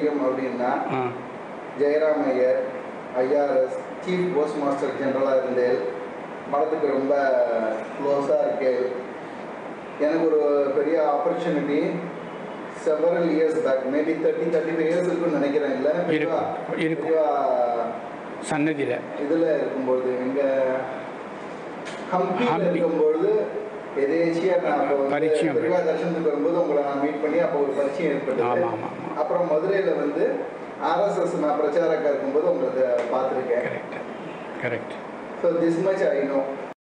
தெரியும் அப்படின்னா ஆ Jayaram Iyer IRS chief post master ஜெனரலாக இருந்தேன் மடத்துக்கு ரொம்ப க்ளோஸாக இருக்கேன் எனக்கு ஒரு பெரிய opportunity several years back maybe thirty thirty five years இருக்குன்னு நினைக்கிறேன் இல்லை பெரியவா இருக்கும், இருக்கும். பெரியவா சன்னதியில் இதில் இருக்கும்பொழுது எங்கள் ஹம்பியில் ஹம்பி. இருக்கும்பொழுது எதேச்சியாக நான் அப்போ வந்து பரிச்சயம். பெரியவா தர்ஷனத்துக்கு வரும்போது உங்களை நான் மீட் பண்ணி அப்போ ஒரு பரிச்சயம் ஏற்பட்டது ஆமாம் ஆமாம் ஆமாம் அப்புறம் மதுரையில் வந்து ஆர்எஸ்எஸ் நான் பிரச்சாரக்கா இருக்கும்போது உங்களை பார்த்துருக்கேன் correct correct so this much I know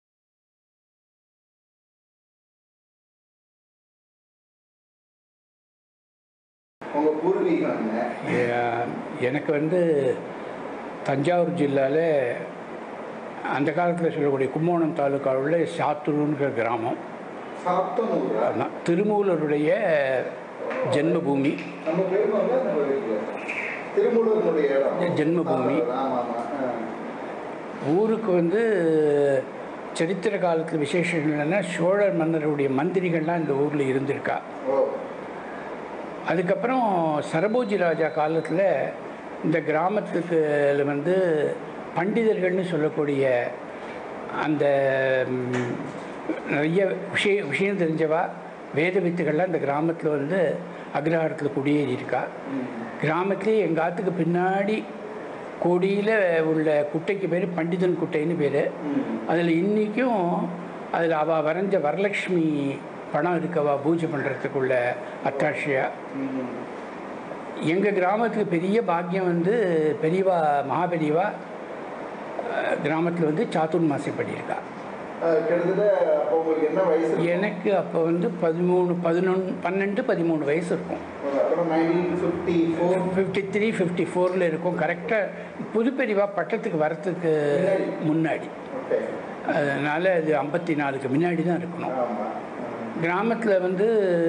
உங்கள் பூர்வீகம் என்ன எ- எனக்கு வந்து தஞ்சாவூர் ஜில்லாவில் அந்த காலத்தில் சொல்லக்கூடிய கும்போணம் தாலுக்காவில் சாத்தூருங்கிற கிராமம் சாத்தனூரா அதான் திருமூலருடைய ஜென்மபூமி நம்ம பெருமாள் நம்ம வீட்டில் திருமூலருடைய இடம் ஜென்மபூமி. ஆமாம் ஆமாம் ஊருக்கு வந்து சரித்திர காலத்தில் விசேஷம் என்னென்னா சோழர் மன்னருடைய மந்திரிகள்லாம் இந்த ஊரில் இருந்திருக்கா ஓ அதுக்கப்புறம் சரபோஜி ராஜா காலத்தில் இந்த கிராமத்துக்கு வந்து பண்டிதர்கள்னு சொல்லக்கூடிய அந்த ம், நிறைய விஷய விஷயம் தெரிஞ்சவா வேத வித்துகள்லாம் இந்த கிராமத்தில் வந்து அக்ரஹாரத்தில் குடியேறி இருக்கா ம். கிராமத்திலே எங்கள் ஆத்துக்கு பின்னாடி கொடியில் உள்ள குட்டைக்கு பேர் பண்டிதன் குட்டைன்னு பேர் ம். அதில் இன்றைக்கும் அதில் அவள் வரைஞ்ச வரலட்சுமி பணம் இருக்கவா பூஜை பண்ணுறதுக்குள்ள அத்தாட்சியா ம். எங்கள் கிராமத்துக்கு பெரிய பாக்கியம் வந்து பெரியவா மகாபெரியவா கிராமத்தில் வந்து சாத்துர் மாசி பண்ணியிருக்கா அஹ், கிட்டத்தட்ட அப்போ உங்களுக்கு என்ன வயசு இருக்கும்? எனக்கு அப்போ வந்து பதிமூணு பதினொன்று பன்னெண்டு பதிமூணு வயசு இருக்கும் அப்புறம் nineteen fifty four fifty three fifty ஃபோரில் இருக்கும் கரெக்டாக புதுப்பெரிவா பட்டத்துக்கு வரத்துக்கு முன்னாடி ஓகே அதனால் அது ஐம்பத்தி நாலுக்கு முன்னாடி தான் இருக்கணும் ஆமாம் கிராமத்தில் வந்து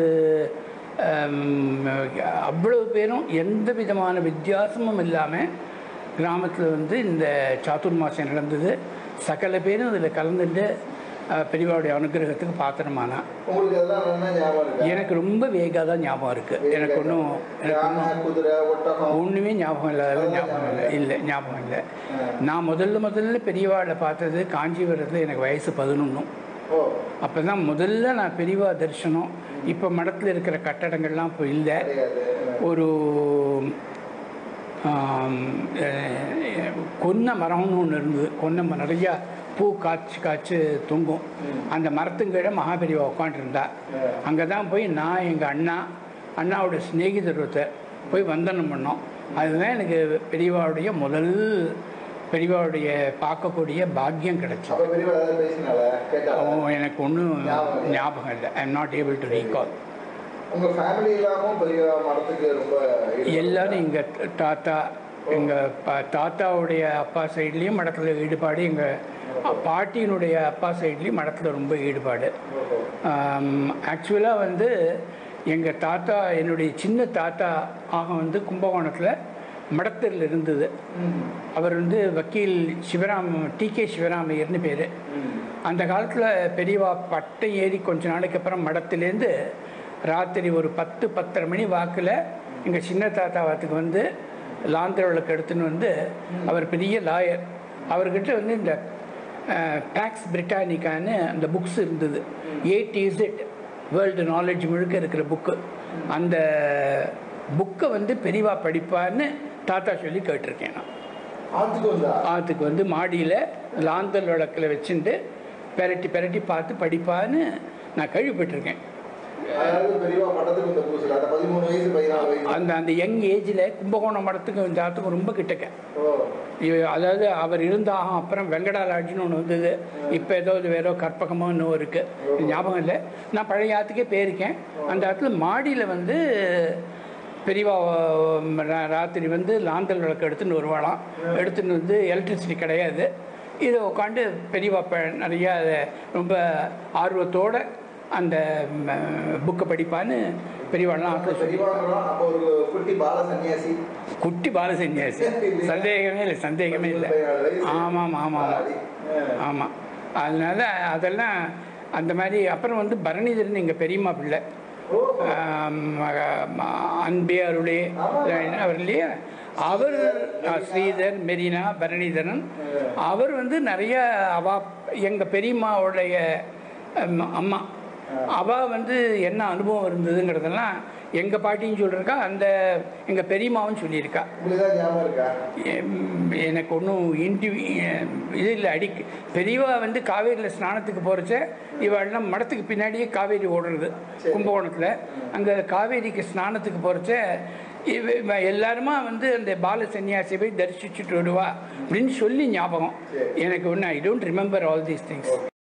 ஹம், அவ்வளவு பேரும் எந்த விதமான வித்தியாசமும் இல்லாமல் கிராமத்தில் வந்து இந்த சாத்துர் மாதம் நடந்தது சகல பேரும் இதில் கலந்துட்டு அஹ், பெரியவாவுடைய அனுகிரகத்துக்கு பாத்திரமானா உங்களுக்கு அதெல்லாம் நல்லா ஞாபகம் இருக்கா எனக்கு ரொம்ப வேகாக தான் ஞாபகம் இருக்குது எனக்கு ஒன்றும் எனக்கு யானை, ஒன்றும் குதிரை ஒட்டகம் ஒன்றுமே ஞாபகம் இல்லை அதெல்லாம் ஞாபகம் இல்லை இல்லை ஞாபகம் இல்லை நான் முதல்ல முதல்ல பெரியவாளை பார்த்தது காஞ்சிபுரத்தில் எனக்கு வயசு பதினொன்றும் ஓ அப்போ தான் முதல்ல நான் பெரியவா தரிசனம் இப்போ மடத்தில் இருக்கிற கட்டடங்கள்லாம் இப்போ இல்லை கிடையாது ஒரு ஆம், அஹ், கொன்ன மரம்னு ஒன்று இருந்தது கொன்ன மரம் நிறையா பூ காய்ச்சி காய்ச்சி தொங்கும் அந்த மரத்துங்கீழ மகாபெரிவா உட்காண்டிருந்தா அங்கே தான் போய் நான் எங்கள் அண்ணா அண்ணாவோட சிநேகிதர் ஒருத்தர் போய் வந்தனம் பண்ணோம் அதுதான் எனக்கு பெரியவாவுடைய முதல் பெரியவாவுடைய பார்க்கக்கூடிய பாக்கியம் கிடைச்சது அப்ப பெரியவா ஏதாவது பேசினால கேட்டா ஓ, எனக்கு ஒன்றும் ஞாபகம் இல்லை. ஞாபகம் இல்லை I am not able to recall உங்க ஃபேமிலி இல்லாமல் பெரிய மடத்துக்கு ரொம்ப ஈடுபாடு. எல்லாரும் எங்கள் தாத்தா எங்கள் பா தாத்தாவுடைய அப்பா சைட்லேயும் மடத்தில் ஈடுபாடு எங்கள் பாட்டியினுடைய அப்பா சைட்லேயும் மடத்தில் ரொம்ப ஈடுபாடு ஓஹோ. ஆக்சுவலாக வந்து எங்கள் தாத்தா என்னுடைய சின்ன தாத்தா ஆக வந்து கும்பகோணத்தில் மடத்தில் இருந்தது ம். அவர் வந்து வக்கீல் சிவராம் டி கே சிவராமையர்னு பேர் ம். அந்த காலத்தில் பெரியவா பட்டை ஏறி கொஞ்ச நாளைக்கு அப்புறம் மடத்துலேருந்து ராத்திரி ஒரு பத்து பத்தரை மணி வாக்கில் எங்கள் சின்ன தாத்தா வாத்துக்கு வந்து லாந்தர் விளக்கு எடுத்துன்னு வந்து அவர் பெரிய லாயர் அவர்கிட்ட வந்து இந்த டாக்ஸ் பிரிட்டானிக்கான்னு அந்த புக்ஸ் இருந்தது ஏட் இசட் வேர்ல்டு நாலேஜ் முழுக்க இருக்கிற புக்கு அந்த புக்கை வந்து பெரியவா படிப்பான்னு தாத்தா சொல்லி கேட்டிருக்கேன் நான் ஆத்துக்கு வந்தா ஆற்றுக்கு வந்து மாடியில் லாந்தல் விளக்கில் வச்சுட்டு பெரட்டி பெரட்டி பார்த்து படிப்பான்னு நான் கேள்விப்பட்டிருக்கேன் அதாவது பெரியவா பட்டத்துக்கு வந்த புதுசுல அந்த பதிமூணு வயசு பதினாலு வயசு அந்த அந்த யங் ஏஜில் கும்பகோணம் மடத்துக்கு இந்த ஆற்றுக்கும் ரொம்ப கிட்டக்க ஓ இவ- அதாவது அவர் இருந்தாக அப்புறம் வெங்கடா லாட்ஜ்னு ஒன்று வந்தது இப்போ ஏதோ இது வேறோ கற்பகமோ இன்னும் இருக்குது ஞாபகம் இல்லை நான் பழைய ஆற்றுக்கே போயிருக்கேன் அந்த ஆற்றுல மாடியில் வந்து பெரியவா உம், ரா- ராத்திரி வந்து லாந்தல் விளக்கு எடுத்துன்னு வருவாளாம் எடுத்துன்னு வந்து எலக்ட்ரிசிட்டி கிடையாது இதை உட்காந்து பெரியவா ப- நிறையா அதை ரொம்ப ஆர்வத்தோட அந்த புக்கை படிப்பான்னு பெரியவாள்லாம் அப்ப ஆற்றுல சொல்லி பெரியவாங்கிறோம் அப்போ ஒரு குட்டி பால சன்னியாசி குட்டி பாலசன்யாசி சந்தேகமே இல்லை சந்தேகமே இல்லை பதினாலு வயசு. ஆமாம் ஆமாம் ஆடி. ஆமாம் ஆ. ஆமாம் அதனால அதெல்லாம் அந்த மாதிரி அப்புறம் வந்து பரணிதரன் எங்கள் பெரியம்மா பிள்ளை ஓ ஆம், ம- அன்பே அருளே அவர் இல்லையா அவர் அஹ், ஸ்ரீதர் மெரினா பரணிதரன் அவர் வந்து நிறைய அவா எங்க பெரியம்மாவுடைய அம், அம்மா அவ வந்து என்ன அனுபவம் இருந்ததுங்கிறதெல்லாம் எங்க பாட்டியும் சொல்லியிருக்கா அந்த எங்க பெரியம்மாவும் சொல்லியிருக்கா உங்களுக்கு தான் ஞாபகம் இருக்கா எம், எனக்கு ஒன்றும் இன்டி இது இல்லை அடிக்க பெரியவா வந்து காவேரியில் ஸ்நானத்துக்கு போகிறச்ச இவாள்லாம் மடத்துக்கு பின்னாடியே காவேரி ஓடுறது கும்பகோணத்தில் அங்கே காவேரிக்கு ஸ்நானத்துக்கு போகிறச்ச இவ இவ எல்லாருமா வந்து அந்த பால சன்னியாசி போய் தரிசிச்சுட்டு வருவா அப்படின்னு சொல்லி ஞாபகம் எனக்கு ஒன்று I don't remember all these things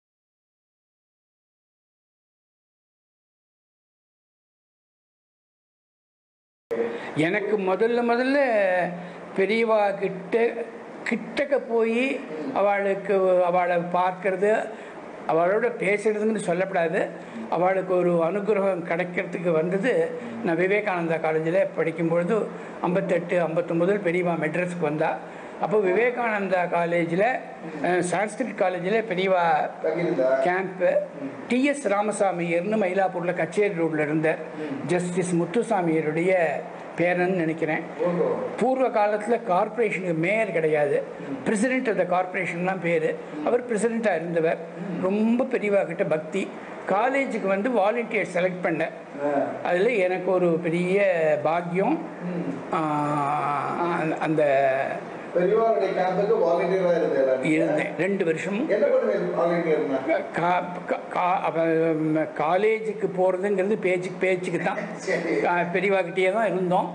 எனக்கு முதல்ல முதல்ல பெரியவா கிட்ட கிட்டக்க போய் அவளுக்கு அவளை பார்க்கறது அவளோட பேசுறதுன்னு சொல்லப்படாது அவளுக்கு ஒரு அனுகிரகம் கிடைக்கிறதுக்கு வந்தது நான் விவேகானந்தா காலேஜில் படிக்கும்பொழுது ஐம்பத்தெட்டு ஐம்பத்தொம்பதில் பெரியவா மெட்ரஸ்க்கு வந்தா அப்போ விவேகானந்தா காலேஜில் சான்ஸ்கிரிட் காலேஜில் பெரியவா தங்கியிருந்தா கேம்ப்பு டிஎஸ் ராமசாமியர்னு மயிலாப்பூரில் கச்சேரி ரோட்டில் இருந்தார் ஜஸ்டிஸ் முத்துசாமியருடைய பேரன் நினைக்கிறேன் ஓஹோ பூர்வ காலத்தில் கார்ப்பரேஷனுக்கு மேயர் கிடையாது பிரசிடென்ட் ஆஃப் த கார்ப்பரேஷன் தான் பேர் அவர் பிரசிடெண்ட்டாக இருந்தவர் ரொம்ப பெரியவா கிட்ட பக்தி காலேஜுக்கு வந்து வாலண்டியர் செலக்ட் பண்ணேன் ஆ. அதில் எனக்கு ஒரு பெரிய பாக்கியம் ம். ஆஹ், அந்த பெரியவாளுடைய கேம்புக்கு வாலண்டியரா இருந்தேன் இருந்தேன் ரெண்டு வருஷமும் என்ன பண்ணுவேன் வாலண்டியர்னா கா- கா- கா- அவ- ம- காலேஜுக்கு போகிறதுங்கிறது பேச்சுக்கு பேச்சுக்கு தான் சரி கா- பெரியவாகிட்டே தான் இருந்தோம்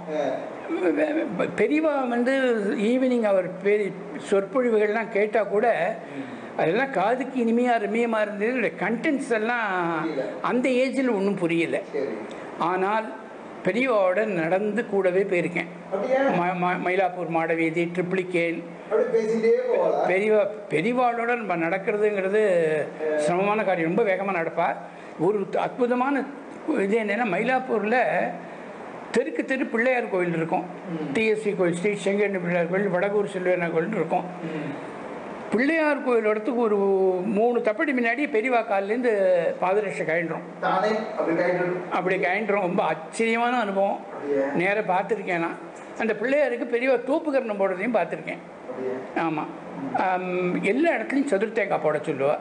ஆ. பெரியவா வந்து ஈவினிங் அவர் பெரிய சொற்பொழிவுகள்லாம் கேட்டால் கூட அதெல்லாம் காதுக்கு இனிமையாக ரம்மியமாக இருந்தது கண்டென்ட்ஸ் எல்லாம் அந்த ஏஜில் ஒன்றும் புரியல சரி ஆனால் பெரியவாவோட நடந்து கூடவே போயிருக்கேன் அப்படியா ம- ம- மயிலாப்பூர் மாடவீதி ட்ரிப்ளிகேன் அப்படி பேசிட்டே போவாளா பெரியவா பெரியவாளோட நம்ம நடக்கிறதுங்கிறது சிரமமான காரியம் ரொம்ப வேகமாக நடப்பா ஒரு அற்புதமான இது என்னன்னா மயிலாப்பூரில் தெருக்கு தெரு பிள்ளையார் கோயில் இருக்கும் டிஎஸ்சி கோயில் ஸ்ரீ செங்கண்ணு பிள்ளையார் கோயில் வடகூர் செல்வேனா கோயில் இருக்கும் பிள்ளையார் கோயில் இடத்துக்கு ஒரு மூணு தப்படி முன்னாடி பெரியவா காலிலேருந்து பாதரட்சை கழண்டுரும் தானே அப்படி கைட்டு அப்படி கழண்டுரும் ரொம்ப ஆச்சரியமான அனுபவம் அப்படியே நேராக பார்த்துருக்கேன் நான் அந்த பிள்ளையாருக்கு பெரியவா தூப்புக்கரணம் போடுறதையும் பார்த்துருக்கேன் அப்படியே ஆமாம் எல்லா இடத்துலையும் சதுர்த்தேங்காய் போட சொல்லுவா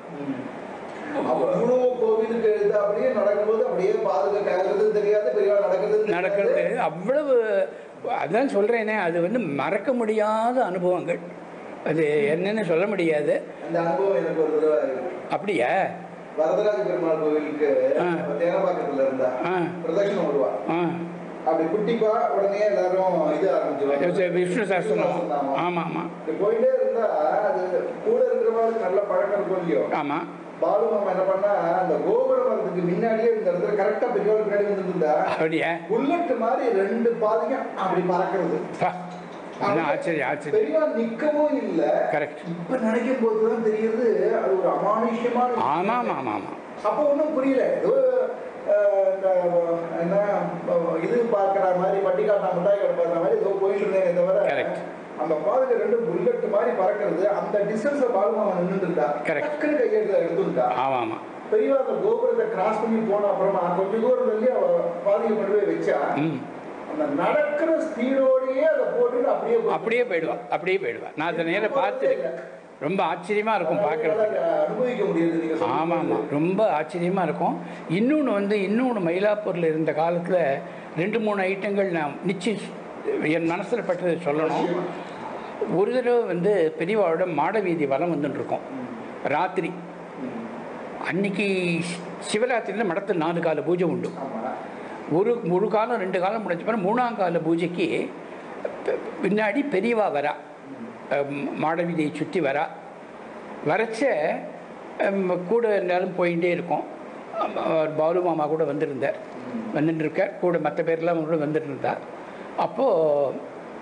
அவ்வளோ கோவிலுக்கு எழுத அப்படியே நடக்கும்போது அப்படியே பாதுகா கேட்கறது தெரியாது பெரியவா நடக்கிறது நடக்கிறது அவ்வளவு அதான் சொல்கிறேனே அது வந்து மறக்க முடியாத அனுபவங்கள் அது என்னன்னு சொல்ல முடியாது அந்த அனுபவம் எனக்கு ஒரு தடவை இருக்கு. அப்படியா வரதராஜ பெருமாள் கோவிலுக்கு ஆ. தேனபாக்கத்துல இருந்தா ஆ பிரதட்சணம் வருவா ஆ அப்படி குட்டிப்பா உடனே எல்லாரும் இது ஆரம்பிச்சிருவாங்க விஷ்ணு சாஸ்திரம் ஆமாம் ஆமாம் இப்படி போயிட்டே இருந்தா அது கூட இருக்கிறவங்களுக்கு நல்ல பழக்கம் இருக்கும் இல்லையோ ஆமாம் பாலு மாமா என்ன பண்ணா அந்த கோபுர மரத்துக்கு முன்னாடியே இந்த இடத்துல கரெக்டா பெரியவள் முன்னாடி வந்துட்டு இருந்தா அப்படியா புல்லட் மாதிரி ரெண்டு பாதையும் அப்படி பறக்கிறது பா என்ன ஆச்சரியம் ஆச்சரியம் பெரியவா நிக்கவும் இல்ல கரெக்ட் இப்ப நினைக்கும் போதுதான் தெரியுது அது ஒரு அமானுஷ்யமான விஷயம். ஆமாம் ஆமாம் ஆமாம் அப்போ ஒன்றும் புரியல ஏதோ அஹ், இந்த என்ன அஹ், இது பார்க்குற மாதிரி வட்டி காட்டா மிட்டாய் கடை பார்க்குற மாதிரி ஏதோ போயிட்டு இருந்தேனே தவிர Correct. அந்த பாதையில ரெண்டு புல்லட் மாதிரி பறக்கிறது அந்த டிஸ்டன்ஸ்ல பாலுமாமா நின்றுட்டு இருந்தா Correct. டக்குன்னு கையெழுத்து எடுத்துட்டா ஆமாம் ஆமாம் பெரியவா அந்த கோபுரத்தை கிராஸ் பண்ணி போன அப்புறமா கொஞ்சம் தூரம் தள்ளி அவ பாதையை கொண்டு போய் வச்சா ம் அந்த நடக்கிற ஸ்பீடோடயே அதை போட்டுட்டு அப்படியே போய் அப்படியே போயிடுவா அப்படியே போயிடுவா நான் அதை நேரம் பார்த்துருக்கேன் ரொம்ப ஆச்சரியமாக இருக்கும் பார்க்குறதுக்கு அதாவது அனுபவிக்க முடியுது நீங்க சொல்லும் ஆமாம் போது. ஆமாம் ரொம்ப ஆச்சரியமாக இருக்கும் இன்னொன்று வந்து இன்னொன்று மயிலாப்பூரில் இருந்த காலத்தில் ரெண்டு மூணு ஐட்டங்கள் நான் நிச்சயம் என் மனசில் பட்டதை சொல்லணும் ஒரு தடவை வந்து பெரியவாவோட மாட வீதி வலம் வந்துட்டு இருக்கோம் ராத்திரி ம். அன்னைக்கு சி- சிவராத்திரியில் மடத்தில் நாலு கால பூஜை உண்டு ஆமா ஒரு ஒரு காலம் ரெண்டு காலம் முடிஞ்ச பிறகு மூணாம் கால பூஜைக்கு பி- பின்னாடி பெரியவா வரா அம், மாட வீதியை சுற்றி வரா வரச்ச அம், கூட இருந்தாலும் போயிட்டே இருக்கும் அம், அவர் பாலு மாமா கூட வந்திருந்தார் வந்துட்டு இருக்கார் கூட மற்ற பேர்லாம் கூட வந்துட்டு இருந்தா அப்போது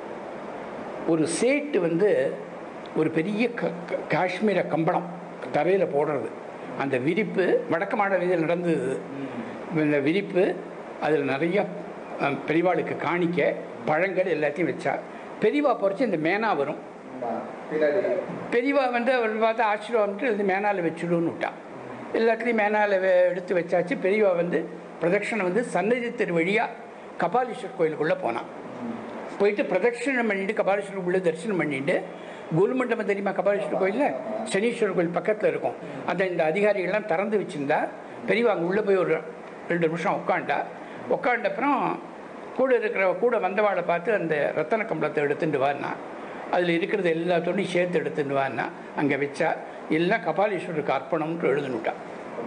ஒரு சேட்டு வந்து ஒரு பெரிய க க- காஷ்மீர கம்பளம் தரையில் போடுறது அந்த விரிப்பு வடக்கு மாட வீதியில் நடந்தது இந்த விரிப்பு அதில் நிறைய அஹ், பெரியவாளுக்கு காணிக்க பழங்கள் எல்லாத்தையும் வச்சா பெரியவா பொறிச்சு இந்த மேனா வரும் ஆமா. பின்னாடி பெரியவா வந்து அவர் பார்த்து ஆசீர்வாதம்ட்டு இது மேனால வச்சுடுன்னு விட்டா எல்லாத்துலேயும் மேனால வெ- எடுத்து வச்சாச்சு பெரியவா வந்து பிரதட்சணம் வந்து சன்னதி தெரு வழியாக கபாலீஸ்வர் கோயிலுக்குள்ளே போனான் போயிட்டு பிரதட்சணம் பண்ணிட்டு கபாலீஸ்வரர் உள்ள தரிசனம் பண்ணிட்டு குருமண்டபம் தெரியுமா கபாலீஸ்வரர் கோயிலில் சனீஸ்வரர் கோயில் பக்கத்தில் இருக்கும் அதை இந்த அதிகாரிகள்லாம் திறந்து வச்சிருந்தா பெரியவா அங்கே உள்ளே போய் ஒரு ரெண்டு நிமிஷம் உட்காண்டா உட்காண்ட அப்புறம் கூட இருக்கிற கூட வந்தவாளை பார்த்து அந்த ரத்தன கம்பளத்தை எடுத்துட்டு வான்னா அதில் இருக்கிறது எல்லாத்தோடையும் சேர்த்து எடுத்துட்டு வான்னா அங்கே வச்சா எல்லாம் கபாலீஸ்வரருக்கு அர்ப்பணம்னு எழுதுனுட்டான்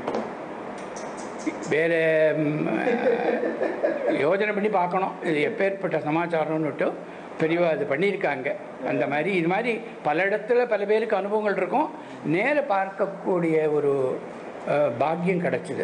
வேற ம், யோஜனை பண்ணி பார்க்கணும் இது எப்பேற்பட்ட சமாச்சாரம்னுட்டு பெரியவா அது பண்ணியிருக்காங்க அந்த மாதிரி இது மாதிரி பல இடத்துல பல பேருக்கு அனுபவங்கள் இருக்கும் நேர பார்க்கக்கூடிய ஒரு அஹ், பாக்கியம் கிடைச்சிது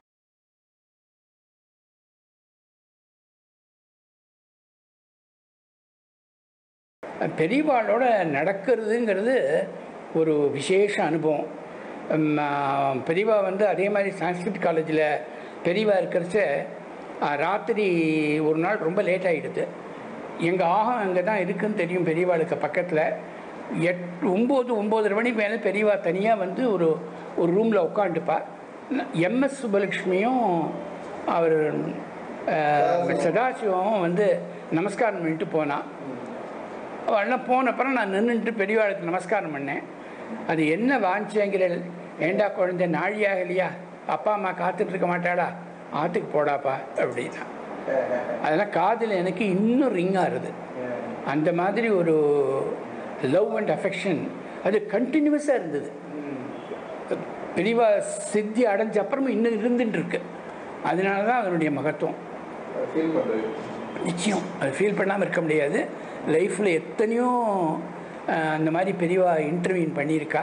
பெரியவாளோட நடக்கிறதுங்கிறது ஒரு விசேஷ அனுபவம் உம், ஆ, பெரியவா வந்து அதே மாதிரி சான்ஸ்கிரிட் காலேஜில் பெரியவா இருக்கிறச்ச ஆ, ராத்திரி ஒரு நாள் ரொம்ப லேட் ஆகிடுது எங்கள் ஆகம் அங்கே தான் இருக்குன்னு தெரியும் பெரியவாளுக்கு பக்கத்தில் எட் ஒம்பது ஒம்போதரை மணி மேலே பெரியவா தனியாக வந்து ஒரு ஒரு ரூமில் உட்காந்துப்பா எம்எஸ் சுப்பலக்ஷ்மியும் அவர் சதாசிவம் வந்து நமஸ்காரம் பண்ணிட்டு போனான் அவள்லாம் போன அப்புறம் நான் நின்றுட்டு பெரியவாளுக்கு நமஸ்காரம் பண்ணேன் அது என்ன வாஞ்சியங்கிறல் ஏண்டா குழந்தை நாழியாக இல்லையா அப்பா அம்மா காத்துட்டு இருக்க மாட்டாளா ஆற்றுக்கு போடாப்பா அப்படின்னா அதெல்லாம் காதில் எனக்கு இன்னும் ரிங் ஆறுது அந்த மாதிரி ஒரு லவ் அண்ட் அஃபெக்ஷன் அது கண்டினியூஸாக இருந்தது பெரியவா சித்தி அடைஞ்ச அப்புறமும் இன்னும் இருந்துட்டு இருக்கு அதனால தான் அதனுடைய மகத்துவம் ஃபீல் பண்ணுறது நிச்சயம் அது ஃபீல் பண்ணாமல் இருக்க முடியாது லைஃப்பில் எத்தனையோ அஹ், அந்த மாதிரி பெரியவா இன்டர்வியூன் பண்ணியிருக்கா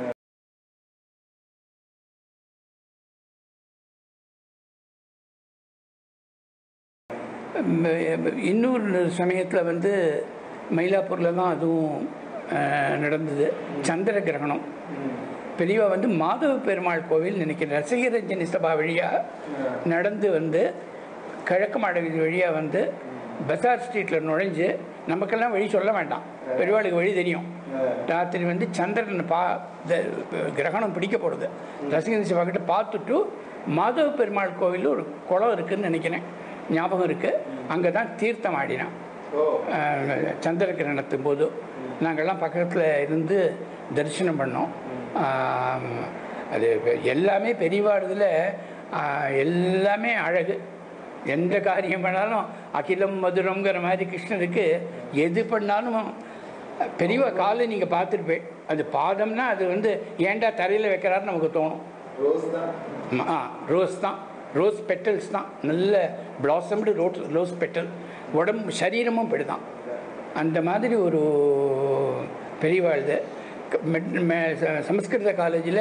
ம், இன்னொரு சமயத்தில் வந்து மயிலாப்பூரில் தான் அதுவும் அஹ், நடந்தது சந்திர கிரகணம் பெரியவா வந்து மாதவ பெருமாள் கோவில் நினைக்கிறேன் ரசிகரஞ்சனி சபா வழியாக நடந்து வந்து கிழக்கு மாட வீதி வழியாக வந்து பசார் ஸ்ட்ரீட்டில் நுழைஞ்சு நமக்கெல்லாம் வழி சொல்ல வேண்டாம் பெரியவாளுக்கு வழி தெரியும் ராத்திரி வந்து சந்திரன் பா த- கிரகணம் பிடிக்க போடுது ரசிகரஞ்சனி சபா கிட்ட பார்த்துட்டு மாதவ பெருமாள் கோவில் ஒரு குளம் இருக்குன்னு நினைக்கிறேன் ஞாபகம் இருக்குது அங்கே தான் தீர்த்தம் ஆடினான் ஓ அஹ், சந்திர கிரகணத்தின் போது நாங்கள்லாம் பக்கத்தில் இருந்து தரிசனம் பண்ணோம் ஆம், அது எல்லாமே பெரியவாடுதில் எல்லாமே அழகு எந்த காரியம் பண்ணாலும் அகிலம் மதுரங்கிற மாதிரி கிருஷ்ணருக்கு எது பண்ணாலும் பெரியவா காலை நீங்கள் பார்த்துருப்பேன் அது பாதம்னா அது வந்து ஏன்டா தரையில் வைக்கிறாருன்னு நமக்கு தோணும் ரோஸ் தான் ஆமா, ஆ ரோஸ் தான் ரோஸ் பெட்டல்ஸ் தான் நல்ல பிளாசம்டு ரோஸ் ரோஸ் பெட்டல் உடம்பு சரீரமும் இப்படிதான் அந்த மாதிரி ஒரு பெரியவாழ்து க- மெட்- மெ- ச- சமஸ்கிருத காலேஜில்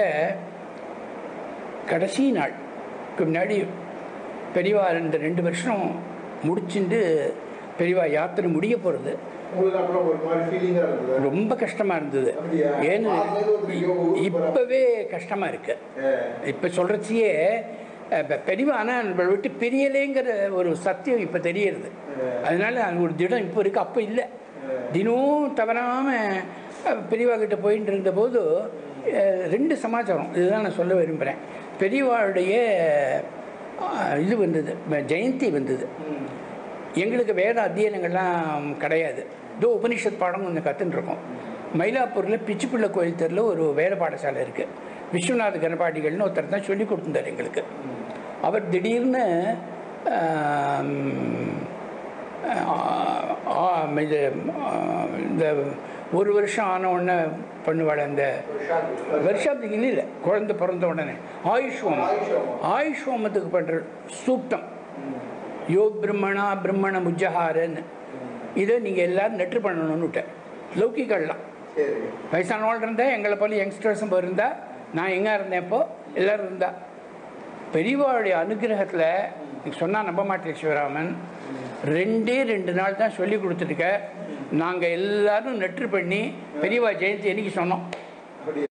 கடைசி நாள் க்கு முன்னாடி பெரியவா இந்த ரெண்டு வருஷம் முடிச்சுட்டு பெரியவா யாத்திரை முடிய போகிறது உங்களுக்கு அப்புறம் ஒரு மாதிரி ஃபீலிங்காக இருந்தது ரொம்ப கஷ்டமாக இருந்தது அப்படியா? ஏன்னு அதுலேருந்து ஒரு ஐயோ, ஊருக்கு இப்போவே கஷ்டமாக இருக்குது ஏ, இப்போ சொல்கிறச்சியே பெரியவா ஆனால் நம்மளை விட்டு பிரியலேங்கிற ஒரு சத்தியம் இப்போ தெரியறது அதனால அது ஒரு திடம் இப்போ இருக்குது அப்போ இல்லை தினமும் தவறாமல் பெரியவா கிட்ட போயிட்டு இருந்தபோது அஹ், ரெண்டு சமாச்சாரம் இதுதான் நான் சொல்ல விரும்புகிறேன் பெரியவாளுடைய அஹ், இது வந்தது ஜெயந்தி வந்தது ம். எங்களுக்கு வேத அத்தியனங்கள்லாம் கிடையாது இதோ உபனிஷத் பாடம் கொஞ்சம் கற்றுன்னு இருக்கோம் மயிலாப்பூரில் பிச்சுப்பிள்ளை கோயில் தெருவில் ஒரு வேத பாடசாலை இருக்குது விஸ்வநாத கணபாடிகள்னு ஒருத்தர் தான் சொல்லி கொடுத்துருந்தார் எங்களுக்கு அவர் திடீர்னு ஆம், ஆ, ஆ, இது ஆ, இந்த ஒரு வருஷம் ஆன உடனே பண்ணுவாள் அந்த வருஷாப்திக்கு இல்லை குழந்தை பிறந்த உடனே ஆயுஷ் ஹோமம் ஆயுஷ் ஹோமம். ஆயுஷ் ஹோமத்துக்கு பண்ணுற சூக்தம் யோ பிரம்மணா பிரம்மண முஜ்ஜஹாரன்னு இதை நீங்கள் எல்லாரும் நெற்று பண்ணணும்னு விட்டேன் லௌகிகள்லாம் சரி வயசானவள் இருந்தா எங்களை போல யங்ஸ்டர்ஸும் இருந்தா நான் எங்கே இருந்தேன் இப்போ எல்லாரும் இருந்தா பெரியவாளுடைய அனுகிரகத்தில் நீ சொன்னால் நம்ப மாட்டேன் சிவராமன் ரெண்டே ரெண்டு நாள் தான் சொல்லி கொடுத்துருக்க நாங்கள் எல்லாரும் நெற்று பண்ணி பெரியவா ஜெயந்தி அன்னைக்கு சொன்னோம் அப்படி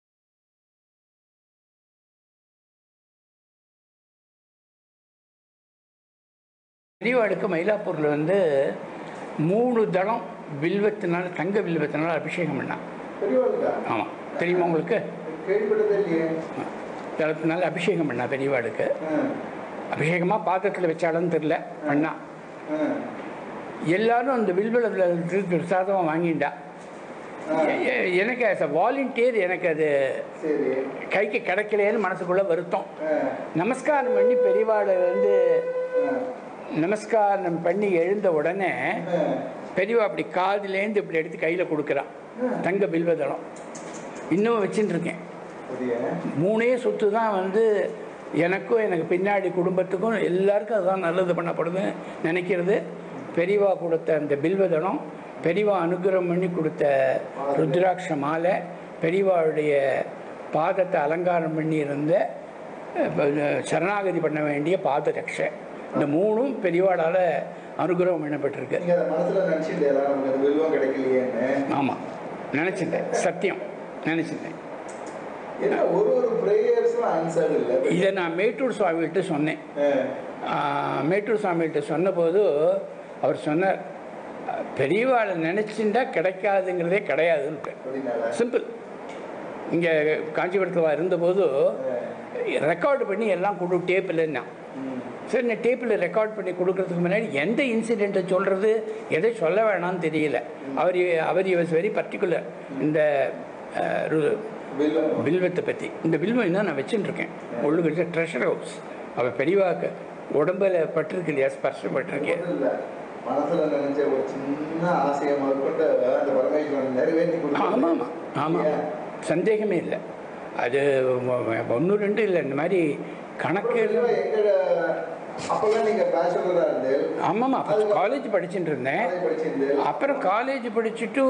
பெரியவாளுக்கு மயிலாப்பூரில் வந்து மூணு தளம் வில்வத்தினால தங்க வில்வத்தினால அபிஷேகம் பண்ணான் பெரியவாளுக்கா ஆமாம் தெரியுமா உங்களுக்கு கேள்விப்பட்டதே இல்லையே தளத்தினால அபிஷேகம் பண்ணா பெரியவாளுக்கு ஆ. அபிஷேகமாக பாத்திரத்தில் வச்சாலும் தெரில பண்ணா ஆ. எல்லாரும் அந்த வில்வலத்தில் பிரசாதமாக வாங்கிண்டா ஆ. எ- எ- எனக்கு as a வாலண்டியர் எனக்கு அது சரி கைக்கு கிடைக்கலையேன்னு மனசுக்குள்ள வருத்தம் ஆ. நமஸ்காரம் பண்ணி பெரியவாளை வந்து ஆ. நமஸ்காரம் பண்ணி எழுந்த உடனே ஆ. பெரியவா அப்படி காதுலேருந்து இப்படி எடுத்து கையில் கொடுக்குறான் தங்க பில்வதளம் இன்னும் வச்சுட்டு இருக்கேன் சரியா மூணே சொத்து தான் வந்து எனக்கும் எனக்கு பின்னாடி குடும்பத்துக்கும் எல்லாருக்கும் அதுதான் நல்லது பண்ணப்படுதுன்னு நினைக்கிறது பெரியவா கொடுத்த அந்த பில்வதனம் பெரியவா அனுகிரகம் பண்ணி கொடுத்த ருத்ராட்ச மாலை பெரியவாளுடைய பாதத்தை அலங்காரம் பண்ணி இருந்த அஹ், சரணாகதி பண்ண வேண்டிய பாத ரக்ஷை இந்த மூணும் பெரியவாளால் அனுகிரகம் பண்ணப்பட்டிருக்கு நீங்க அதை மனசுல நினைச்சிட்டு நமக்கு அது வில்வம் கிடைக்கலையேன்னு ஆமாம் நினச்சிட்டேன் சத்தியம் நினச்சிட்டேன் ஏன்னா ஒரு ஒரு ப்ரேயர்ஸும் ஆன்சர் இல்லை இதை நான் மேட்டூர் சுவாமிகிட்ட சொன்னேன் ஆ. ஆஹ் மேட்டூர் சாமிகிட்ட சொன்னபோது அவர் சொன்னார் அஹ், பெரியவாளை நினச்சிண்டா கிடைக்காதுங்கிறதே கிடையாதுன்ட்டு அப்படின்னால சிம்பிள் இங்கே காஞ்சிபுரத்தில் இருந்தபோது ஆ. ரெக்கார்டு பண்ணி எல்லாம் கொடு டேப்பில்னா ம். சரி நான் டேப்பில் ரெக்கார்ட் பண்ணி கொடுக்கறதுக்கு முன்னாடி எந்த இன்சிடெண்ட்டை சொல்கிறது எதை சொல்ல வேணாம்னு தெரியல அவர் அவர் வாஸ் வெரி பர்டிகுலர் இந்த அஹ், ரு- வில்வம் வில்வத்தை பற்றி இந்த வில்வம் இன்னும் நான் வச்சுட்டு இருக்கேன் உள்ளுக்கு ட்ரெஷர் ஹவுஸ் அவள் பெரியவாக்கு உடம்புல பட்டிருக்கு இல்லையா ஸ்பர்ஷம் பட்டிருக்கேன் ஒண்ணும் இல்ல. மனசுல நினைச்ச ஒரு சின்ன ஆசையை முதற்கொண்டு அந்த பரமேஸ்வரன் நிறைவேற்றி ஆமாம் ஆமாம் ஆமாம் ஏன்? சந்தேகமே இல்லை அது ஒன்று ரெண்டு இல்லை இந்த மாதிரி கணக்கு அப்புறம் எங்க அப்பெல்லாம் நீங்க பேச்சுலரா இருந்து ஆமாம்மா அப்போ காலேஜ் படிச்சுட்டு இருந்தேன் காலேஜ் படிச்சிருந்து அப்புறம் காலேஜ் படிச்சுட்டு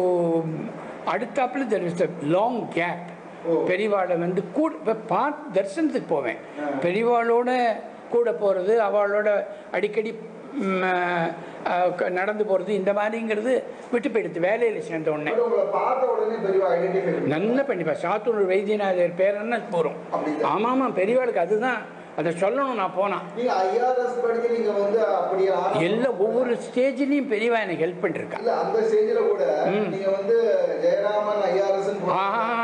அடுத்தாப்புல தெர் இஸ் லாங் கேப் ஓ. பெரியவாளை வந்து கூட இப்போ பார்த்து தரிசனத்துக்கு போவேன் ஆ. பெரியவாளோட கூட போகிறது அவளோட அடிக்கடி ம், ஆ, க- நடந்து போகிறது இந்த மாதிரிங்கிறது விட்டு போயிடுது வேலையில் சேர்ந்த உடனே அப்புறம் உங்களை பார்த்த உடனே பெரிய ஐடென்டிஃபை நல்லா பண்ணிப்பா சாத்தூர் வைத்தியநாதர் பேரன்னா போகிறோம் அப்படிதான். ஆமாம் ஆமாம் பெரியவாளுக்கு அதுதான் அதை சொல்லணும் நான் போனா நீங்க ஐஆர்எஸ் படிச்சு நீங்க வந்து அப்படி ஆரம்பி- எல்லா ஒவ்வொரு ஸ்டேஜ்லேயும் பெரியவா எனக்கு ஹெல்ப் பண்ணிருக்கா இல்ல அந்த ஸ்டேஜ்ல கூட நீங்க வந்து ஜெயராமன் ஐஆர்எஸ் ஆ.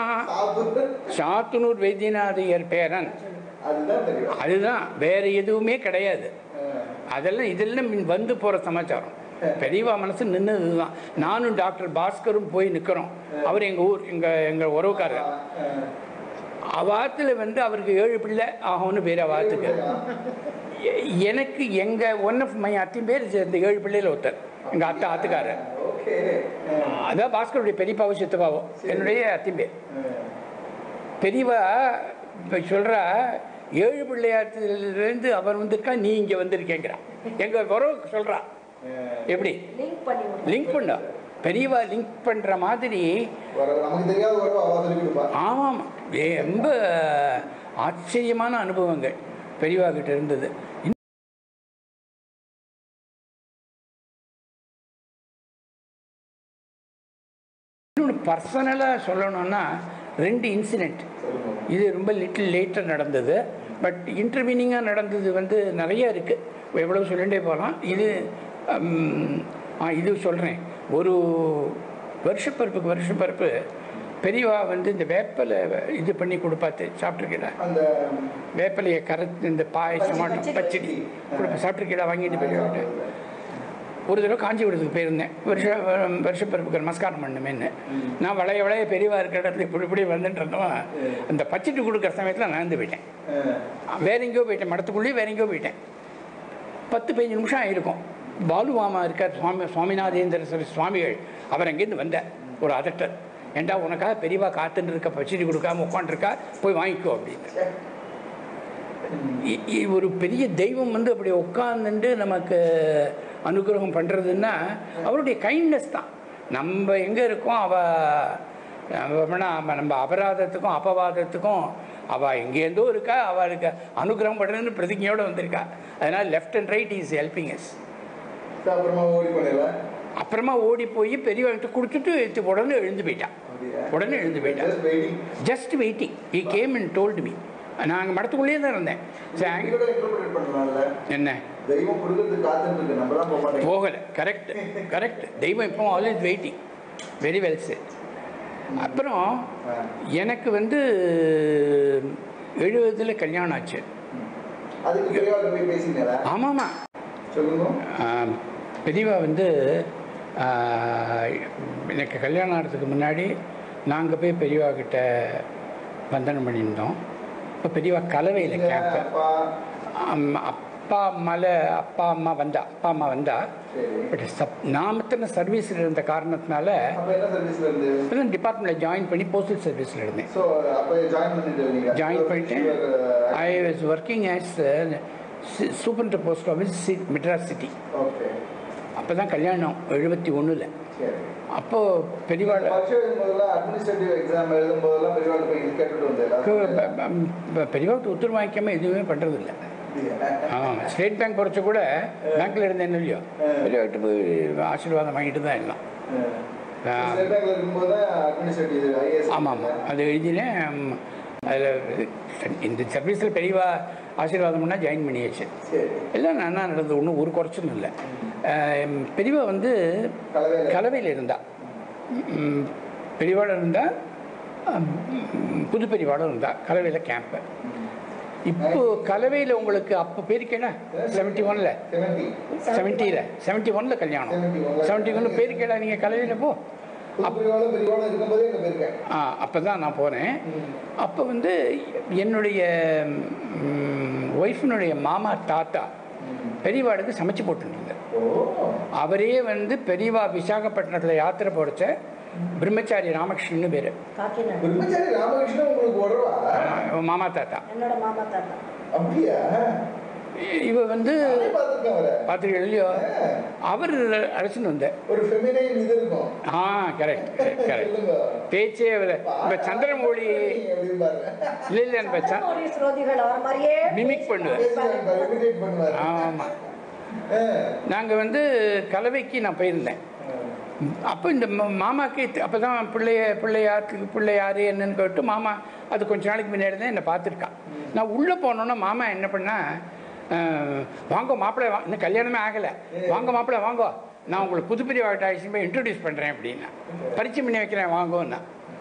சாத்தனூர் வைத்தியநாதையர் பேரன் அதுதான் தெரியும் அதுதான் வேற எதுவுமே கிடையாது அதெல்லாம் இதெல்லாம் மின் வந்து போகிற சமாச்சாரம் பெரியவா மனசு நின்னது தான் நானும் டாக்டர் பாஸ்கரும் போய் நிற்கிறோம் அவர் எங்கள் ஊர் எங்கள் எங்கள் உறவுக்காரர் அவாத்தில் வந்து அவருக்கு ஏழு பிள்ளை ஆகும்னு பேர் அவாத்துக்கு எ- எனக்கு எங்கள் ஒன் ஆஃப் மை அத்தையும் பேர் இந்த ஏழு பிள்ளையில் ஒருத்தர் எங்கள் அத்தை ஆத்துக்காரர் ஓகே அதான் பாஸ்கருடைய பெரியப்பாவோ சித்தப்பாவோ என்னுடைய அத்தையும் பேர் பெரியவா இப்போ சொல்கிறா ஏழு பிள்ளையாத்திலேருந்து அவர் வந்திருக்கா நீ இங்கே வந்திருக்கேங்கிறா எங்கள் உறவு சொல்கிறா எப்படி லிங்க் பண்ணி விடுங்க. லிங்க் பண்ணா பெரியவா லிங்க் பண்ணுற மாதிரி நமக்கு தெரியாத ஒரு அவா சொல்லி கொடுப்பா ஆமாம் ரொம்ப ஆச்சரியமான அனுபவங்கள் பெரியவா கிட்ட இருந்தது இன்னொன்று பர்சனலாக சொல்லணும்னா ரெண்டு இன்சிடெண்ட் சொல்லுங்க இது ரொம்ப லிட்டில் லேட்டர் நடந்தது பட் இன்டர்வீனிங்காக நடந்தது வந்து நிறைய இருக்குது எவ்வளோ சொல்லிகிட்டே போகலாம் இது ம், ஆ இது சொல்கிறேன் ஒரு வருஷப்பருப்புக்கு வருஷப்பருப்பு பெரியவா வந்து இந்த வேப்பலை இது பண்ணி கொடுப்பாத்து சாப்பிட்ருக்கீங்களா அந்த வேப்பலையை கரைச்சி இந்த பாயசமாட்டம் பச்சடி. பச்சடி கொடுப்ப சாப்பிட்ருக்கீங்களா வாங்கிட்டு பெரியவாட்ட ஒரு தடவை காஞ்சிபுரத்துக்கு போயிருந்தேன் வருஷ வருஷப்பருப்புக்கு நமஸ்காரம் பண்ணுமேன்னு நான் வளைய வளைய பெரியவா இருக்கிற இடத்துல இப்படி இப்படி வந்துட்டு இருந்தவன் அந்த பச்சடி கொடுக்குற சமயத்தில் நடந்து போயிட்டேன் அஹ், வேற எங்கேயோ போயிட்டேன் மடத்துக்குள்ளேயே வேற எங்கேயோ போயிட்டேன் பத்து பதினஞ்சு நிமிஷம் ஆயிருக்கும் பாலுமாமா இருக்கார் சுவாமி சுவாமிநாதேந்திர சரி சுவாமிகள் அவர் அங்கேருந்து வந்தார் ஒரு அதட்டர் ஏண்டா உனக்காக பெரியவா காத்துன்னு இருக்க பச்சடி கொடுக்காம உட்காந்துருக்கா போய் வாங்கிக்கோ அப்படின்னு ச்சே. இ- இ- ஒரு பெரிய தெய்வம் வந்து அப்படி உட்காந்துட்டு நமக்கு அனுகிரகம் பண்ணுறதுன்னா அவருடைய கைண்ட்னஸ் தான் நம்ம எங்கே இருக்கோம் அவ நம்மனா நம்ம அபராதத்துக்கும் அபவாதத்துக்கும் அவள் எங்கேருந்தோ இருக்கா அவளுக்கு அனுகிரகம் பண்ணுறதுன்னு பிரதிஜையோடு வந்திருக்கா அதனால் left and right is helping yes சரி, அப்புறமா ஓடி போனேல அப்புறமா ஓடி போய் பெரியவர்கிட்ட கொடுத்துட்டு எடுத்து உடனே எழுந்து போயிட்டான் உடனே எழுந்து போயிட்டான் Just waiting. Just waiting he came and told me நாங்கள் மடத்துக்குள்ளேயே தான் இருந்தேன் சரி, நீங்க கூட interpret பண்ணலாம்ல? என்ன தெய்வம் கொடுக்கறதுக்கு காத்துட்டு இருக்கு நம்ம தான் போக மாட்டேங்க போகலை கரெக்ட் கரெக்ட் தெய்வம் இப்போ always waiting very well set அப்புறம் எனக்கு வந்து எழுபதில் கல்யாணம் ஆச்சு அதுக்கு பெரியவாட்ட போய் பேசினீங்களா ஆமாம்மா சொல்லுங்க ஆம், பெரியவா வந்து ஆ, எனக்கு கல்யாணம் ஆகிறதுக்கு முன்னாடி நாங்கள் போய் பெரியவா கிட்ட வந்தனம் பண்ணியிருந்தோம் இப்போ பெரியவா கலவையில் நீங்க கேம்ப் அப்பா அப்பா அம்மாவில் அப்பா அம்மா வந்தா அப்பா அம்மா வந்தா சரி பட் சப் நான் மத்தின சர்வீஸில் இருந்த காரணத்தினால அப்ப என்ன சர்வீஸ்ல இருந்து இப்போதான் டிபார்ட்மெண்ட்டில் ஜாயின் பண்ணி போஸ்டல் சர்வீஸில் இருந்தேன் ஸோ அப்ப ஜாயின் பண்ணிட்டு நீங்க ஜாயின் பண்ணிட்டு I was working as super post office Madras city okay அப்போ தான் கல்யாணம் எழுபத்தி ஒன்றில் சரி அப்போது பெரியவாள் பரீட்சை எழுதும்போதெல்லாம் அட்மினிஸ்ட்ரேட்டிவ் எக்ஸாம் எழுதும் போதெல்லாம் பெரியவாட்ட போய் இது கேட்டுட்டு வந்தேன் பெரியவாட்டு உத்தரவு வாங்கிக்காம எதுவுமே பண்ணுறதில்ல ஆமாம் ஸ்டேட் பேங்க் குறைச்ச கூட பேங்க்கில் இருந்தேன் இல்லையோ பெரியவாட்டு போய் ஆசீர்வாதம் வாங்கிட்டு தான் எல்லாம் ஸ்டேட் பேங்க்ல இருக்கும்போது தான் அட்மினிஸ்ட்ரேட்டிவ் ஐஏஎஸ் ஆமாம் ஆமாம் அது எழுதினேன் அதில் இந்த சர்வீஸில் பெரியவா ஆசீர்வாதம் பண்ணால் ஜாயின் பண்ணியாச்சு சரி எல்லாம் நல்லா நடந்தது ஒன்றும் ஒரு குறைச்சலும் இல்லை அஹ் பெரியவா வந்து கலவையில கலவையில் இருந்தா ம், பெரியவாள் இருந்தா அம், புது பெரியவாளும் இருந்தா கலவையில் கேம்ப்பு இப்போ கலவையில் உங்களுக்கு அப்போ பேர் கேடா செவன்ட்டி ஒனில் செவன்டி செவன்ட்டியில் செவன்ட்டி ஒனில் கல்யாணம் 71 ல. செவன்ட்டி ஒன்று பேர் கேடா நீங்கள் கலவையில் போ புது பெரியவாளும் பெரியவாளும் இருக்கும்போதே எங்க போயிருக்கேன் ஆ அப்போ தான் நான் போனேன் அப்போ வந்து என்னுடைய ஒய்ஃபினுடைய மாமா தாத்தா பெரியவாளுக்கு சமைச்சு போட்டுருந்தார் ஓ அவரே வந்து பெரியவா விசாகப்பட்டினத்தில் யாத்திரை போடுச்ச பிரம்மச்சாரி ராமகிருஷ்ணன் பேர் காக்கிநாடு பிரம்மச்சாரி ராமகிருஷ்ணன் உங்களுக்கு உடவா மாமா தாத்தா என்னோட மாமா தாத்தா அப்படியா இ- இவ வந்து நானே பார்த்திருக்கேன் அவரை பார்த்துருக்கேன் இல்லையோ ஆ, அவர் அழைச்சிட்டு வந்தார் ஒரு ஃபெமினைன் இது இருக்கும் ஆ கரெக்ட் கரெக்ட் சொல்லுங்க பேச்சே அவர் இப்போ சந்திரமௌழி அப்படின்னு பாருங்க இல்லை இல்லை நம்ம ச சந்திரமௌழி ஸ்ரோதிகள் அவர் மாதிரியே மிமிக் பண்ணுவார் பேசுவாரு imitate பண்ணுவாரு ஆமாம் ஆ, நாங்கள் வந்து கலவைக்கு நான் போயிருந்தேன் ஆ. அப்போ இந்த ம- மாமாக்கு அப்போ தான் பிள்ளைய பிள்ளையாருக்கு பிள்ளையாரு என்னன்னு கேட்டு மாமா அது கொஞ்ச நாளைக்கு முன்னாடி தான் என்னை பார்த்துருக்கா நான் உள்ளே போனோன்னா மாமா என்ன பண்ணா அஹ், வாங்கோ மாப்பிள்ளை வா இன்னும் கல்யாணமே ஆகலை வாங்க மாப்பிள்ளை வாங்கோ நான் உங்களுக்கு புது பெரிய ஆக்ஷன் போய் இன்ட்ரடியூஸ் பண்ணுறேன் அப்படின்னா பரிச்சயம் பண்ணி வைக்கிறேன் வாங்கோன்னா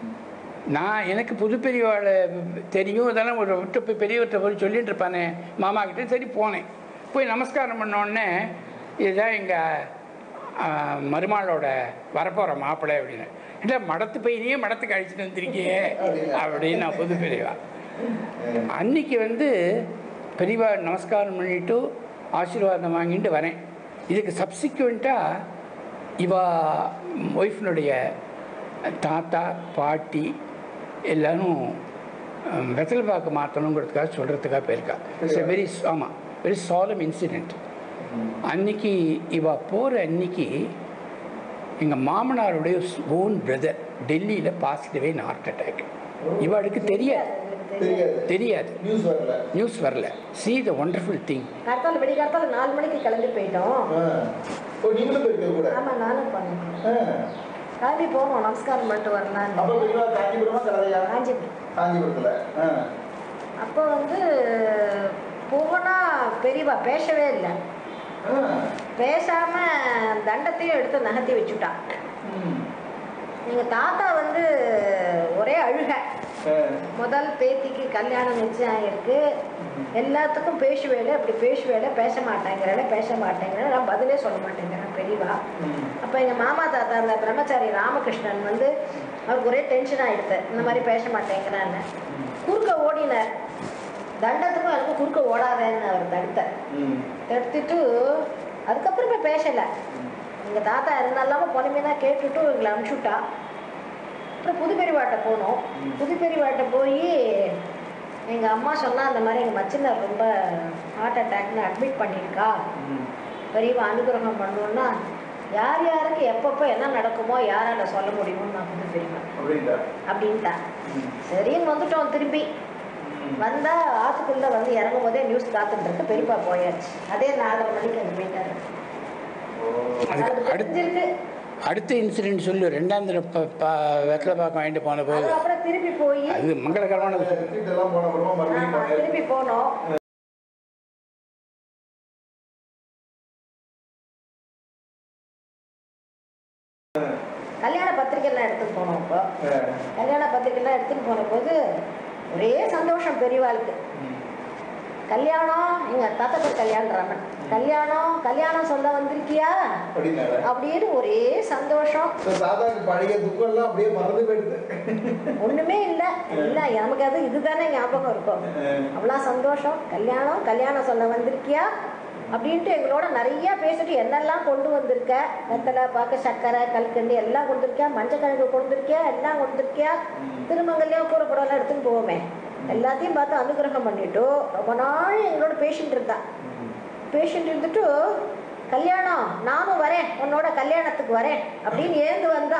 நான் எனக்கு புது பெரியவாளை தெரியும் இதெல்லாம் ஒரு விட்டு போய் பெரியவர்கிட்ட போய் சொல்லிட்டு இருப்பானே மாமா கிட்ட சரி போனேன் போய் நமஸ்காரம் பண்ண உடனே இதுதான் எங்கள் மருமாளோட வரப்போகிற மாப்பிள்ளை அப்படின்னு இல்லை மடத்து பையனையே மடத்துக்கு அழிச்சிட்டு வந்திருக்கியே அப்படின்னு நான் புது பெரியவா அன்னைக்கு வந்து பெரியவா நமஸ்காரம் பண்ணிட்டு ஆசீர்வாதம் வாங்கிட்டு வரேன் இதுக்கு சப்சிக்வெண்ட்டாக இவா ஒய்ஃபினுடைய தாத்தா பாட்டி எல்லாரும் அஹ், வெத்தலைப்பாக்கு மாற்றணுங்கிறதுக்காக சொல்கிறதுக்காக போயிருக்கா இட்ஸ் வெரி ஆமாம் வெரி சாலம் இன்சிடெண்ட் அன்னைக்கு இவ போகிற அன்னைக்கு எங்கள் மாமனாருடைய ஓன் பிரதர் டெல்லியில் பாசிட்டிவே ஹார்ட் அட்டாக் இவாளுக்கு தெரியாது தெரியாது தெரியாது நியூஸ் வரல நியூஸ் வரல சி த ஒண்டர்ஃபுல் திங் காத்தால விடிய காத்தால நாலு மணிக்கு கிளம்பி போயிட்டோம் ஆ. ஓ நீங்களும் போயிருக்க கூட ஆமா நானும் பண்ணேன் ஆ. கிளம்பி போனோம் நமஸ்காரம் பண்ணிட்டு அப்ப வரலான்னு பெரியவா காஞ்சிபுரமா கலவையா காஞ்சிபுரம் காஞ்சிபுரத்துல ஆ. அப்போ வந்து போனா பெரியவா பேசவே இல்லை ஆ. பேசாம தண்டத்தையும் எடுத்து நகர்த்தி வச்சுட்டா ம். எங்க தாத்தா வந்து ஒரே அழுக ஆ. முதல் பேத்திக்கு கல்யாணம் நிச்சயம் ஆயிருக்கு எல்லாத்துக்கும் பேசுவேல அப்படி பேசுவேல பேச மாட்டேங்கிறல பேச மாட்டேங்கிறேன் நான் பதிலே சொல்ல மாட்டேங்கிறேன் பெரியவா ம். அப்போ எங்கள் மாமா தாத்தா அந்த பிரம்மச்சாரி ராமகிருஷ்ணன் வந்து அவருக்கு ஒரே டென்ஷன் ஆயிடுது இந்த மாதிரி பேச மாட்டேங்கிறான்னு குறுக்க ஓடினார் தண்டத்துக்கும் அதுக்கும் குறுக்க ஓடாதேன்னு அவர் தடுத்தார் ம். தடுத்துட்டு அதுக்கப்புறமே பேசலை எங்கள் தாத்தா இருந்தாலும் பொறுமையாக கேட்டுட்டு எங்களை அனுப்பிச்சுட்டா அப்புறம் புதுப்பெரிவாட்டை போனோம் புதுப்பெரிவாட்டை போய் எங்கள் அம்மா சொன்னா அந்த மாதிரி எங்கள் மச்சினர் ரொம்ப ஹார்ட் அட்டாக்னு அட்மிட் பண்ணியிருக்கா ம். பெரியவா அனுகிரகம் பண்ணணும்னா யார் யாருக்கு எப்பப்போ என்ன நடக்குமோ யாரால சொல்ல முடியும்னு நான் புது பெரியவா அப்படின்ட்டா அப்படின்ட்டா ம். சரின்னு வந்துட்டோம் திரும்பி ம். வந்தா ஆத்துக்குள்ள வந்து இறங்கும் போதே நியூஸ் காத்துட்டு இருக்கு பெரியப்பா போயாச்சு அதே நாலரை மணிக்கு அங்கே போயிட்டாரு ஓ. அதுக்கு அவருக்கு அடுத்து தெரிஞ்சிருக்கு அடுத்த இன்சிடென்ட் சொல்லு ரெண்டாம் தினம் ப- ப- வெத்தலை பாக்கம் வாங்கிட்டு போன போது அது அப்புறம் திருப்பி போய் அது மங்களகரமானது retreat எல்லாம் போன அப்புறமா மறுபடியும் ஆமா, போனேன். திருப்பி போனோம் கல்யாண பத்திரிக்கைலாம் எடுத்துட்டு போனோம் இப்போ ஆ. கல்யாண பத்திரிக்கைலாம் எடுத்துட்டு போன போது ஒரே சந்தோஷம் பெரியவாளுக்கு ம். கல்யாணம் எங்க தாத்தா பேர் கல்யாணராமன் கல்யாணம் கல்யாணம் சொல்ல வந்திருக்கியா அப்படின்னால அப்படின்னு ஒரே சந்தோஷம் ஸோ சாதாரண பழைய துக்கம்லாம் அப்படியே மறந்து போயிடுது ஒண்ணுமே இல்லை இல்லை நமக்கு அது இதுதானே ஞாபகம் இருக்கும் அவ்வளோ சந்தோஷம் கல்யாணம் கல்யாணம் சொல்ல வந்திருக்கியா அப்படின்ட்டு எங்களோட நிறைய பேசிட்டு என்னெல்லாம் கொண்டு வந்திருக்க வெத்தலை பாக்கு சர்க்கரை கல்கண்டு எல்லாம் கொடுத்துருக்கியா மஞ்சக்கிழங்கு கொடுத்துருக்கியா எல்லாம் கொடுத்துருக்கியா திருமங்கல்யம் கூறப்படலாம் எடுத்துன்னு போவோமே எல்லாத்தையும் பார்த்து அனுகிரகம் பண்ணிட்டு ரொம்ப நாள் எங்களோட பேஷண்ட் இருந்தா பேஷண்ட் இருந்துட்டு கல்யாணம் நானும் வரேன் உன்னோட கல்யாணத்துக்கு வரேன் அப்படின்னு ஏந்து வந்தா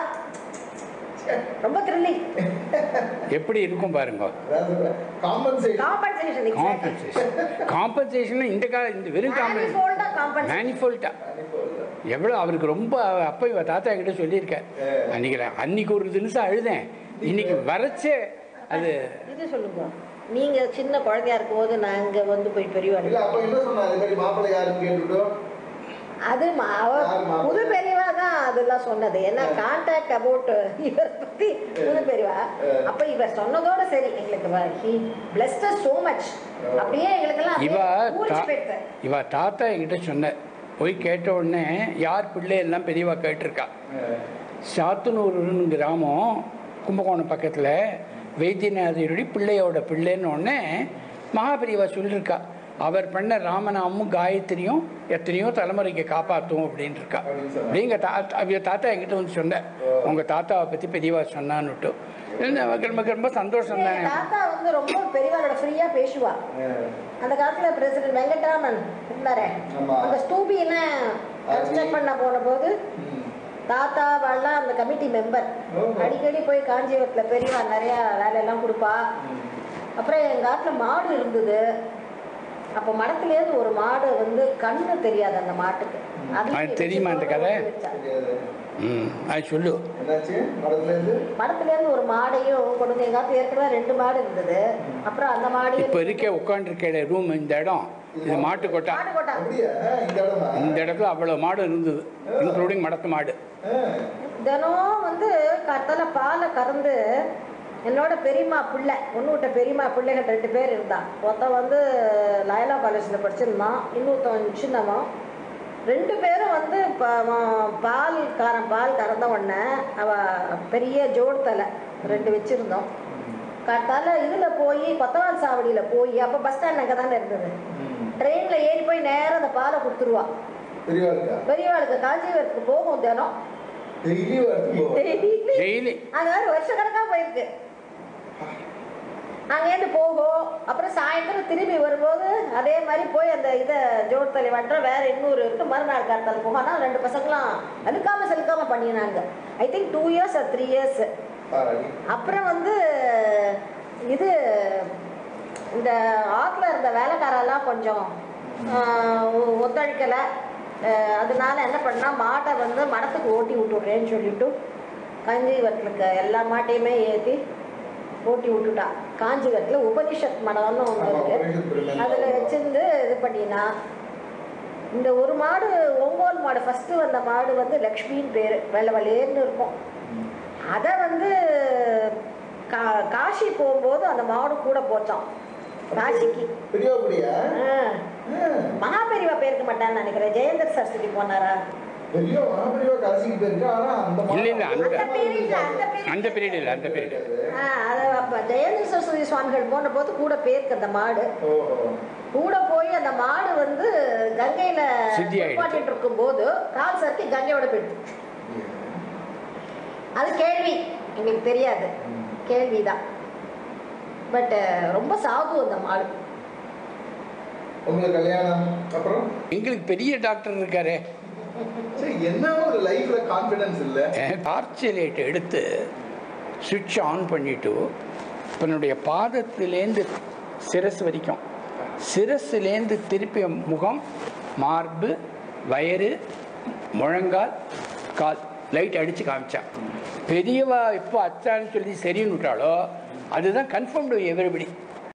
ரொம்ப த்ரில்லிங் எப்படி இருக்கும் பாருங்க காம்பன்சேஷன் காம்பன்சேஷன் காம்பன்சேஷன் காம்பன்சேஷன் இந்த கால இந்த வெறும் காம்பன்சேஷன் காம்பன்சேஷன் மேனிஃபோல்டா எவ்வளோ அவருக்கு ரொம்ப அப்போ இவ தாத்தா கிட்ட சொல்லியிருக்கார் அன்னைக்கு நான் அன்னைக்கு ஒரு நிமிஷம் அழுதேன் இன்னைக்கு வரைச்சே அது இது சொல்லுங்க நீங்க சின்ன குழந்தையா இருக்கும்போது நான் இங்க வந்து போய் பெரியவாடி இல்ல அப்ப என்ன சொன்னாரு இது மாதிரி மாப்பிள்ளை யாருன்னு கேட்டுட்டோம் அது மா- அவ- யார் மாப்பிள்ளை? புது பெரியவா தான் அதெல்லாம் சொன்னது என்ன கான்டாக்ட் அபவுட் இவர் பத்தி புது பெரியவா அப்ப இவர் சொன்னதோட சரி எங்களுக்கு ஹி பிளஸ்ட் சோ மச் அப்படியே எங்களுக்கெல்லாம் இவ அப்படியே பூரிச்சு தா- போயிடுது. இவ தாத்தா என்கிட்ட சொன்ன போய் கேட்ட உடனே யார் பிள்ளை எல்லாம் பெரியவா கேட்டிருக்கா சாத்தனூருன்னு கிராமம் கும்பகோணம் பக்கத்தில் வைத்தியநாதருடைய பிள்ளையோட பிள்ளைன்னு உடனே மகாபெரியவா சொல்லியிருக்கா அவர் பண்ண ராமநாமும் காயத்ரியும் எத்தனையோ தலைமுறைக்கு காப்பாற்றும் அப்படின்னு இருக்கா அப்படின்னு சொன்னா. அப்படிங்க தாத்தா அவங்க தாத்தா என்கிட்ட வந்து சொன்னேன் உங்கள் தாத்தாவை பற்றி பெரியவா சொன்னான்னுட்டு என்ன, நமக்கு நமக்கு ரொம்ப சந்தோஷம் எங்க தானே தாத்தா வந்து ரொம்ப பெரியவாளோட ஃப்ரீயா பேசுவா அந்த காலத்துல பிரசிடென்ட் வெங்கட்ராமன் இருந்தாரே ஆமா. அந்த ஸ்டூபின்னு கன்ஸ்ட்ரக்ட் பண்ண போன போது தாத்தா வாழலாம் அந்த கமிட்டி மெம்பர் ஓஹோ. அடிக்கடி போய் காஞ்சிபுரத்துல பெரியவா நிறைய வேலையெல்லாம் கொடுப்பா அப்புறம் எங்க ஆத்துல மாடு இருந்தது அப்ப மடத்துலேருந்து ஒரு மாடு வந்து கண்ணு தெரியாது அந்த மாட்டுக்கு அதையும் அது தெரியுமா அந்த கதை? ஓட்டி வச்சா. தெரியாது ம் அது சொல்லு என்னாச்சு மடத்துல இருந்து மடத்துலேருந்து ஒரு மாடையும் கொண்டு வந்து எங்க ஆத்துல ஏற்கனவே ரெண்டு மாடு இருந்தது அப்புறம் அந்த மாடையும் இப்போ இருக்க உட்காந்துருக்க ரூம் இந்த இடம் இது மாட்டு கொட்டா மாடு கொட்டா அப்படியா இந்த இடமா இந்த இடத்துல அவ்வளோ மாடு இருந்தது இன்க்ளூடிங் மடத்து மாடு தினம் வந்து கத்தல பாலை கறந்து என்னோட பெரியம்மா பிள்ளை ஒன்று விட்ட பெரியம்மா பிள்ளைகள் ரெண்டு பேர் இருந்தான் ஒருத்தன் வந்து லயலா காலேஜில் படிச்சிருந்தான் இன்னொருத்தன் சின்னவன் ரெண்டு பேரும் வந்து ப- அவன் பால் காரம் பால் கறந்த உடனே அவ பெரிய ஜோடு தலை ரெண்டு வச்சுருந்தோம் காத்தால இதில் போய் கொத்தவால் சாவடியில் போய் அப்போ பஸ் ஸ்டாண்ட் அங்கே தானே இருந்தது ட்ரெயினில் ஏறி போய் நேரா அந்த பாலை கொடுத்துருவா தெரியவா இருக்கா பெரியவாளுக்கு காஞ்சிபுரத்துக்கு போகும் தினம் டெய்லி வருது டெய்லி டெய்லி அது மாதிரி வருஷ கணக்கா போயிருக்கு அங்கேருந்து போகும் அப்புறம் சாயந்தரம் திரும்பி வரும்போது அதே மாதிரி போய் அந்த இதை ஜோட் தலை வட்டம் வேற இன்னொரு இருக்கு மறுநாள் காத்தால் போகும் ஆனால் ரெண்டு பசங்களாம் அழுக்காம செலுக்காம பண்ணினாங்க I think two years or three years பாராடி அப்புறம் வந்து இது இந்த ஆற்றுல இருந்த வேலைக்காரெல்லாம் கொஞ்சம் ஆஹ், ஒ- ஒத்துழைக்கலை ஆஹ், அதனால என்ன பண்ணா மாட்டை வந்து மடத்துக்கு ஓட்டி விட்டுடுறேன்னு சொல்லிட்டு காஞ்சிபுரத்துக்கு எல்லா மாட்டையுமே ஏற்றி ஓட்டி விட்டுட்டா காஞ்சிபுரத்தில் உபனிஷத் மடம்னு ஒன்று ஆமா, இருக்கு உபனிஷத் பிரம்மன். அதில் வச்சிருந்து இது பண்ணினா இந்த ஒரு மாடு ஒங்கோல் மாடு ஃபஸ்ட்டு வந்த மாடு வந்து லக்ஷ்மின்னு பேர் வெள்ளை வெள்ளேர்னு இருக்கும் அதை வந்து கா காஷி போகும்போது அந்த மாடு கூட போச்சான் காஷிக்கு பெரியவா அப்படியா ஆ. மகாபெரிவா போயிருக்க மாட்டான்னு நினைக்கிறேன் ஜெயந்தர் சரஸ்வதி போனாரா பெரிய மகாபெரியவா காசிக்கு போயிருக்கா ஆனா அந்த இல்ல, இல்ல, அந்த- அந்த period இல்ல, அந்த period அந்த பீரியட் இல்லை அந்த பீரியட் ஆ, அது அப்ப ஜெயந்தர் சரஸ்வதி சுவாமிகள் போன போது கூட போயிருக்கு அந்த மாடு ஓஹோ கூட போய் அந்த மாடு வந்து கங்கையில சித்தி ஆயிடுச்சு. குளிப்பாட்டிட்டு இருக்கும் போது கால் சறுக்கி கங்கையோட போயிடுச்சு அது கேள்வி எங்களுக்கு தெரியாது கேள்விதான் பட் ரொம்ப சாது அந்த மாடு உங்களுக்கு கல்யாணம் அப்புறம் எங்களுக்கு பெரிய டாக்டர் இருக்காரே சரி என்ன ஒரு லைஃப்ல கான்ஃபிடன்ஸ் இல்ல டார்ச் லைட் எடுத்து சுவிட்ச் ஆன் பண்ணிட்டு தன்னுடைய பாதத்திலேருந்து சிரஸ் வரைக்கும் சிரஸ்லேருந்து திருப்பி முகம் மார்பு வயிறு முழங்கால் கால் லைட் அடித்து காமிச்சான் பெரியவா எப்போ அச்சான்னு சொல்லி சரின்னு விட்டாலோ அதுதான் கன்ஃபார்ம் டு எவ்ரிபடி